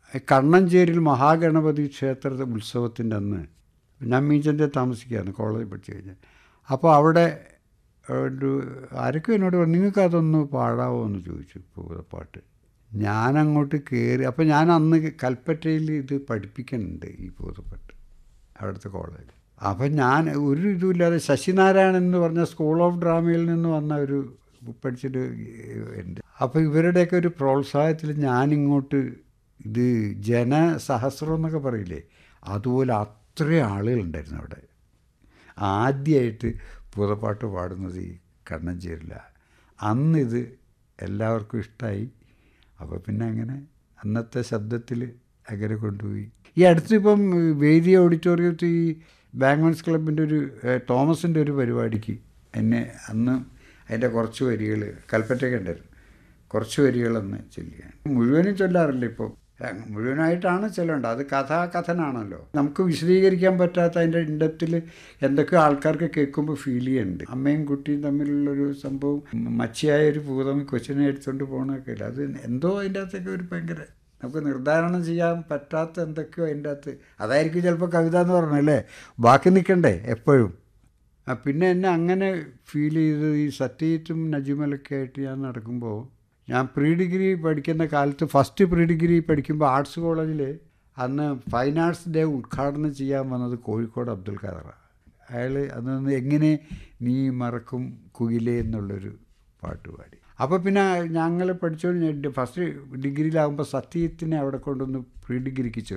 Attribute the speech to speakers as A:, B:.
A: കണ്ണഞ്ചേരിയിൽ മഹാഗണപതി ക്ഷേത്ര ഉത്സവത്തിൻ്റെ അന്ന് ഞാൻ മീഞ്ചൻ്റെ താമസിക്കുകയാണ് കോളേജിൽ പഠിച്ചു കഴിഞ്ഞാൽ അപ്പോൾ അവിടെ ഒരു ആരൊക്കെ എന്നോട് പറഞ്ഞു നിങ്ങൾക്ക് അതൊന്ന് പാടാവോ എന്ന് ചോദിച്ചു പൂതപ്പാട്ട് ഞാനങ്ങോട്ട് കയറി അപ്പോൾ ഞാൻ അന്ന് കൽപ്പറ്റയിൽ ഇത് പഠിപ്പിക്കുന്നുണ്ട് ഈ പൂതപ്പാട്ട് അവിടുത്തെ കോളേജിൽ അപ്പം ഞാൻ ഒരു ഇതുമില്ലാതെ ശശിനാരായണൻ എന്ന് പറഞ്ഞ സ്കൂൾ ഓഫ് ഡ്രാമയിൽ നിന്ന് വന്ന ഒരു പഠിച്ചിട്ട് ഉണ്ട് അപ്പോൾ ഇവരുടെയൊക്കെ ഒരു പ്രോത്സാഹനത്തിൽ ഞാനിങ്ങോട്ട് ഇത് ജനസഹസ്രം എന്നൊക്കെ പറയില്ലേ അതുപോലെ അത്രയും ആളുകളുണ്ടായിരുന്നു അവിടെ ആദ്യമായിട്ട് പൂതപ്പാട്ട് പാടുന്നത് ഈ കണ്ണഞ്ചേരില്ല അന്ന് ഇത് എല്ലാവർക്കും ഇഷ്ടമായി അപ്പോൾ പിന്നെ അങ്ങനെ അന്നത്തെ ശബ്ദത്തിൽ അങ്ങനെ കൊണ്ടുപോയി ഈ അടുത്തിപ്പം വേദി ഓഡിറ്റോറിയത്തിൽ ഈ ബാങ്ക്മൻസ് ക്ലബിൻ്റെ ഒരു തോമസിൻ്റെ ഒരു പരിപാടിക്ക് എന്നെ അന്ന് അതിൻ്റെ കുറച്ച് വരികൾ കൽപ്പറ്റയ്ക്ക് ഉണ്ടായിരുന്നു കുറച്ച് വരികളെന്ന് ചൊല്ലിയാണ് മുഴുവനും ചൊല്ലാറില്ല ഇപ്പോൾ മുഴുവനായിട്ടാണ് ചെല്ലേണ്ടത് അത് കഥാകഥനാണല്ലോ നമുക്ക് വിശദീകരിക്കാൻ പറ്റാത്ത അതിൻ്റെ ഇൻഡപ്തിൽ എന്തൊക്കെ ആൾക്കാർക്ക് കേൾക്കുമ്പോൾ ഫീൽ ചെയ്യുന്നുണ്ട് അമ്മയും കുട്ടിയും തമ്മിലുള്ളൊരു സംഭവം മച്ചിയായ ഒരു ഭൂതം കൊച്ചിനെ എടുത്തുകൊണ്ട് പോകണമൊക്കെ ഇല്ല അത് എന്തോ അതിൻ്റെ അകത്തൊക്കെ ഒരു ഭയങ്കര നമുക്ക് നിർദ്ധാരണം ചെയ്യാൻ പറ്റാത്ത എന്തൊക്കെയോ അതിൻ്റെ അകത്ത് അതായിരിക്കും ചിലപ്പോൾ കവിത എന്ന് പറഞ്ഞല്ലേ ബാക്കി നിൽക്കണ്ടേ എപ്പോഴും പിന്നെ എന്നെ അങ്ങനെ ഫീൽ ചെയ്ത് ഈ സത്യജിത്തും നജുമലൊക്കെ ആയിട്ട് ഞാൻ നടക്കുമ്പോൾ ഞാൻ പ്രീ ഡിഗ്രി പഠിക്കുന്ന കാലത്ത് ഫസ്റ്റ് പ്രീ ഡിഗ്രി പഠിക്കുമ്പോൾ ആർട്സ് കോളേജിൽ അന്ന് ഫൈൻ ആർട്സ് ഡേ ഉദ്ഘാടനം ചെയ്യാൻ വന്നത് കോഴിക്കോട് അബ്ദുൽ ഖാദറാണ് അയാൾ അന്ന് എങ്ങനെ നീ മറക്കും കുയിലേ എന്നുള്ളൊരു പാട്ട് പാടി അപ്പോൾ പിന്നെ ഞങ്ങൾ പഠിച്ചോണ്ട് ഫസ്റ്റ് ഡിഗ്രിയിലാകുമ്പോൾ സത്യത്തിനെ അവിടെ കൊണ്ടുവന്ന് പ്രീ ഡിഗ്രിക്ക്